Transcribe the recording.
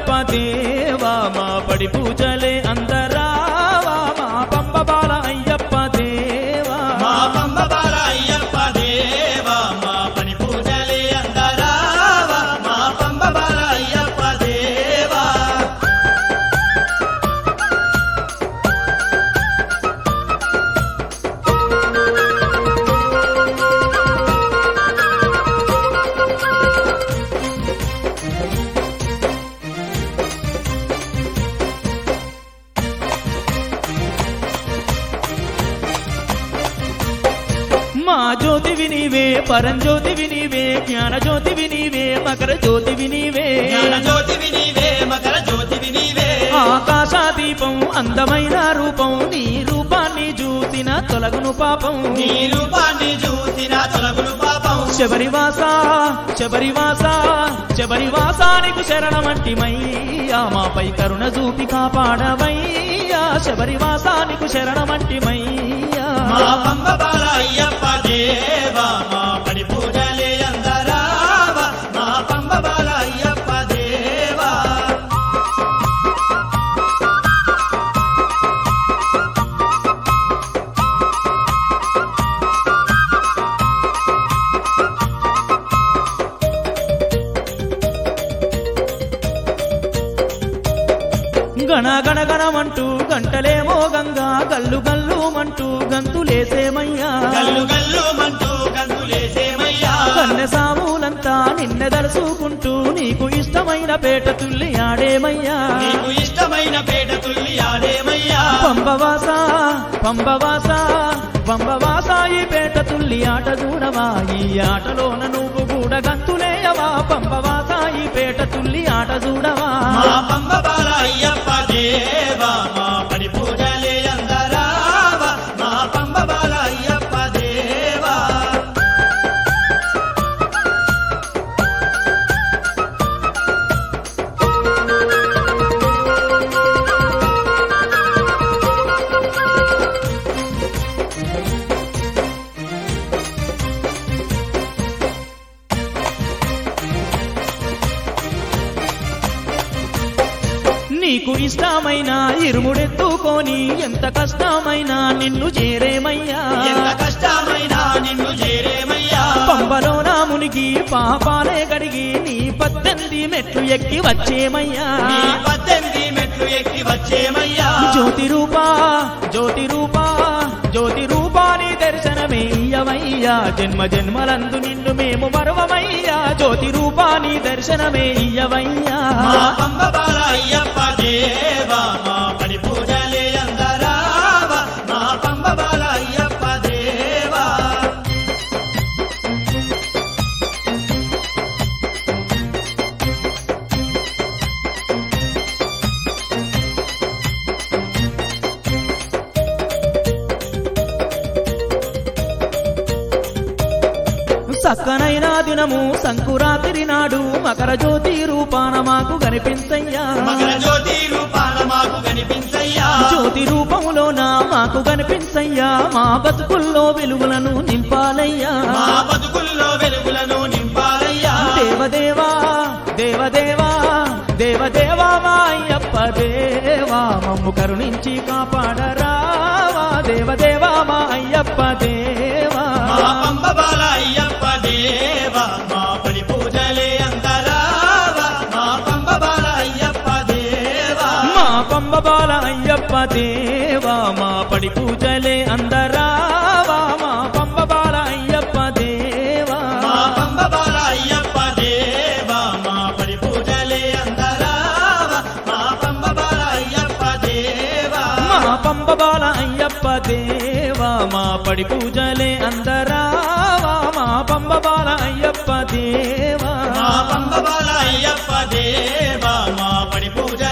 అయ్యప్ప దేవా మా పడి పూజలే అందరావా మా పంబ బాల అయ్యప్ప దేవా మా పంబ బాల అయ్యప్ప దేవా మా పని పూజలే అందరావా మా పంబ బాల అయ్యప్ప దేవా మా జ్యోతివి నీవే పరంజ్యోతివి నీవే జ్ఞాన జ్యోతివి నీవే మకర జ్యోతివి నీవే జ్ఞాన జ్యోతివి నీవే మకర జ్యోతివి నీవే ఆకాశ దీపం అందమైన రూపం నీ రూపాన్ని చూసిన తొలగును పాపం నీ రూపాన్ని చూసిన తొలగులు పాపం శబరివాస శబరివాస శబరివాసానికి శరణమంటిమయ్యా మాపై కరుణ చూపి కాపాడవయ్యా శబరివాసానికి శరణమంటిమయ్యా మా పంబ బాల అయ్యప్ప దేవా మా పడి పూజలే అందరావా మా పంబ బాల అయ్యప్ప దేవా గణ గణ గణమంటూ గంటలేమో గంగా గల్లు గల్లుమంటూ గంతులేసేమయ్యా గల్లు గల్లు మంటూ గంతులేసేమయ్యా కన్నె సాములంతా నిన్నె దలుసుకుంటూ నీకు ఇష్టమైన పేట తుల్లి ఆడేమయ్యా నీకు ఇష్టమైన పేట తుల్లి ఆడేమయ్యా పంబవాస పంబవాస పంబవాస ఈ పేట తుల్లి ఆట చూడవా ఈ ఆటలోన నువ్వు కూడా గంతులేయవా పంబవాస ఈ పేట తుల్లి ఆట చూడవా మా పంబ బాల అయ్యప్ప దేవా మా పడి పూజలే అందరావా మా పంబ బాల అయ్యప్ప దేవా నీకు ఇష్టమైన ఇరుముడెత్తుకొని ఎంత కష్టమైనా నిన్ను చేరేమయ్యా ఎంత కష్టమైనా నిన్ను చేరేమయ్యా పంబలోన మునిగి పాపాలే కడిగి నీ పద్దెనిమిది మెట్లు ఎక్కి వచ్చేమయ్యా నీ పద్దెనిమిది మెట్లు ఎక్కి వచ్చేమయ్యా జ్యోతి రూపా జ్యోతి రూపా జ్యోతి రూపాని దర్శనమే ఇయ్యవయ్యా జన్మ జన్మలందు నిన్ను మేము మరవమయ్యా జ్యోతి రూపాని దర్శనమే ఇయ్యవయ్యా మా పంబ బాల అయ్యప్ప దేవా మా పడి పూజలే అందరావా మా పంబ బాల అయ్యప్ప దేవా సక్కనైన దినము సంకురాత్రి నాడు మకర జ్యోతి రూపాన మాకు కనిపించయ్యా మకర జ్యోతి రూపాన మాకు కనిపించయ్యా జ్యోతి రూపములోన మాకు కనిపించయ్యా మా బతుకుల్లో వెలుగులను నింపాలయ్యా మా బతుకుల్లో వెలుగులను నింపాలయ్యా దేవదేవా దేవదేవా దేవదేవా మా అయ్యప్ప దేవా మమ్ము కరుణించి కాపాడరావా దేవదేవా మా అయ్యప్ప దేవా మా పంబ బాల అయ్యప్ప దేవా మా పడి పూజలే అందరావా మా పంబ బాల అయ్యప్ప దేవా మా పంబ బాల అయ్యప్ప దేవా మా పడి పూజలే అందరావా మా పంబ బాల అయ్యప్ప దేవా మా పంబ బాల అయ్యప్ప దేవా మా పడి పూజలే అందరావా మా పంబ బాల అయ్యప్ప దేవా మా పంబ బాల అయ్యప్ప దేవా మా పడి పూజలే అందరావా మా పంబ బాల అయ్యప్ప దేవా మా పంబ బాల అయ్యప్ప దేవా మా పడి పూజ